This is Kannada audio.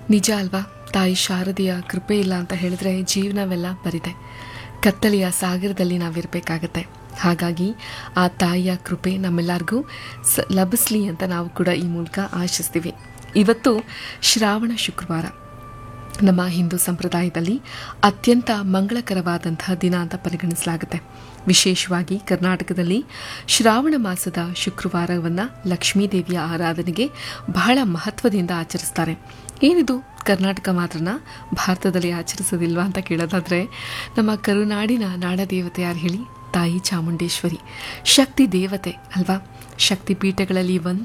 ನಿಜ ಅಲ್ವಾ ತಾಯಿ ಶಾರದೆಯ ಕೃಪೆ ಇಲ್ಲ ಅಂತ ಹೇಳಿದ್ರೆ ಜೀವನವೆಲ್ಲ ಬರಿದೆ ಕತ್ತಲೆಯ ಸಾಗರದಲ್ಲಿ ನಾವಿರಬೇಕಾಗತ್ತೆ ಹಾಗಾಗಿ ಆ ತಾಯಿಯ ಕೃಪೆ ನಮ್ಮೆಲ್ಲರಿಗೂ ಸ ಲಭಿಸ್ಲಿ ಅಂತ ನಾವು ಕೂಡ ಈ ಮೂಲಕ ಆಶಿಸ್ತೀವಿ ಇವತ್ತು ಶ್ರಾವಣ ಶುಕ್ರವಾರ ನಮ್ಮ ಹಿಂದೂ ಸಂಪ್ರದಾಯದಲ್ಲಿ ಅತ್ಯಂತ ಮಂಗಳಕರವಾದಂತಹ ದಿನ ಅಂತ ಪರಿಗಣಿಸಲಾಗುತ್ತೆ ವಿಶೇಷವಾಗಿ ಕರ್ನಾಟಕದಲ್ಲಿ ಶ್ರಾವಣ ಮಾಸದ ಶುಕ್ರವಾರವನ್ನು ಲಕ್ಷ್ಮೀದೇವಿಯ ಆರಾಧನೆಗೆ ಬಹಳ ಮಹತ್ವದಿಂದ ಆಚರಿಸ್ತಾರೆ ಏನಿದು ಕರ್ನಾಟಕ ಮಾತ್ರನ ಭಾರತದಲ್ಲಿ ಆಚರಿಸೋದಿಲ್ವಾ ಅಂತ ಕೇಳೋದಾದ್ರೆ ನಮ್ಮ ಕರುನಾಡಿನ ನಾಡದೇವತೆ ಯಾರು ಹೇಳಿ ತಾಯಿ ಚಾಮುಂಡೇಶ್ವರಿ ಶಕ್ತಿ ದೇವತೆ ಅಲ್ವಾ ಶಕ್ತಿ ಪೀಠಗಳಲ್ಲಿ ಒಂದು